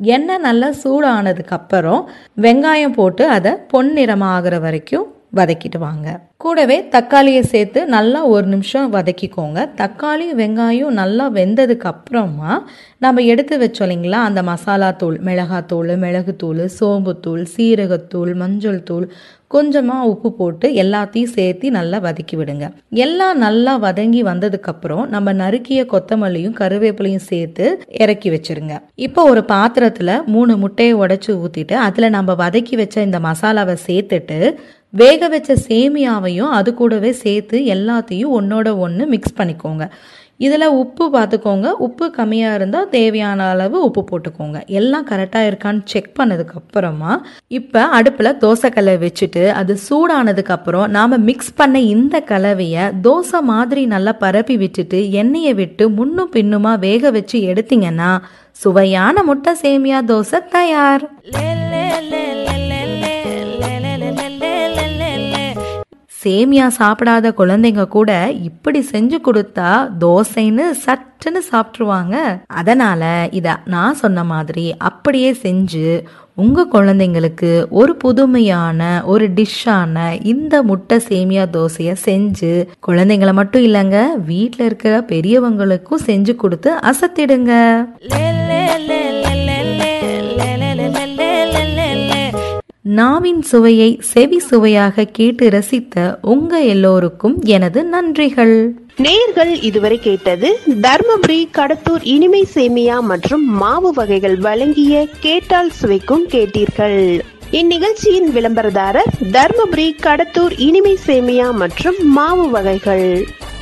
எண்ணெய் நல்லா சூடானதுக்கு அப்புறம் வெங்காயம் போட்டு அதை பொன்னிறமாகிற வரைக்கும் வதக்கிட்டு வாங்க கூடவே தக்காளியை சேர்த்து நல்லா ஒரு நிமிஷம் வதக்கிக்கோங்க தக்காளி வெங்காயம் நல்லா வெந்ததுக்கு அப்புறமா நம்ம எடுத்து வச்சோம் இல்லைங்களா அந்த மசாலா தூள் மிளகாத்தூள் மிளகுத்தூள் சோம்புத்தூள் சீரகத்தூள் மஞ்சள் தூள் கொஞ்சமாக உப்பு போட்டு எல்லாத்தையும் சேர்த்து நல்லா வதக்கி விடுங்க எல்லாம் நல்லா வதங்கி வந்ததுக்கப்புறம் நம்ம நறுக்கிய கொத்தமல்லியும் கருவேப்பிலையும் சேர்த்து இறக்கி வச்சிருங்க இப்போ ஒரு பாத்திரத்தில் மூணு முட்டையை உடைச்சி ஊற்றிட்டு அதில் நம்ம வதக்கி வச்ச இந்த மசாலாவை சேர்த்துட்டு வேக வச்ச சேமியாவையும் அது கூடவே சேர்த்து எல்லாத்தையும் ஒன்றோட ஒன்று மிக்ஸ் பண்ணிக்கோங்க இதில் உப்பு பார்த்துக்கோங்க உப்பு கம்மியாக இருந்தால் தேவையான அளவு உப்பு போட்டுக்கோங்க எல்லாம் கரெக்டாக இருக்கான்னு செக் பண்ணதுக்கப்புறமா இப்போ அடுப்பில் தோசைக்கல்லை வச்சுட்டு அது சூடானதுக்கப்புறம் நாம் மிக்ஸ் பண்ண இந்த கலவையை தோசை மாதிரி நல்லா பரப்பி விட்டுட்டு எண்ணெயை விட்டு முன்னும் பின்னுமா வேக வச்சு எடுத்தீங்கன்னா சுவையான முட்டை சேமியா தோசை தயார் சேமியா சாப்பிடாத குழந்தைங்க கூட இப்படி செஞ்சு கொடுத்தா தோசைன்னு சட்டுன்னு சாப்பிட்ருவாங்க அதனால இத நான் சொன்ன மாதிரி அப்படியே செஞ்சு உங்க குழந்தைங்களுக்கு ஒரு புதுமையான ஒரு டிஷ்ஷான இந்த முட்டை சேமியா தோசையை செஞ்சு குழந்தைங்கள மட்டும் இல்லைங்க வீட்டில் இருக்கிற பெரியவங்களுக்கும் செஞ்சு கொடுத்து அசத்திடுங்க நாவின் சுவையை செவி சுவையாக கேட்டு ரசித்த உங்க எல்லோருக்கும் எனது நன்றிகள் நேர்கள் இதுவரை கேட்டது தர்மபுரி கடத்தூர் இனிமை சேமியா மற்றும் மாவு வகைகள் வழங்கிய கேட்டால் சுவைக்கும் கேட்டீர்கள் இந்நிகழ்ச்சியின் விளம்பரதாரர் தர்மபுரி கடத்தூர் இனிமை சேமியா மற்றும் மாவு வகைகள்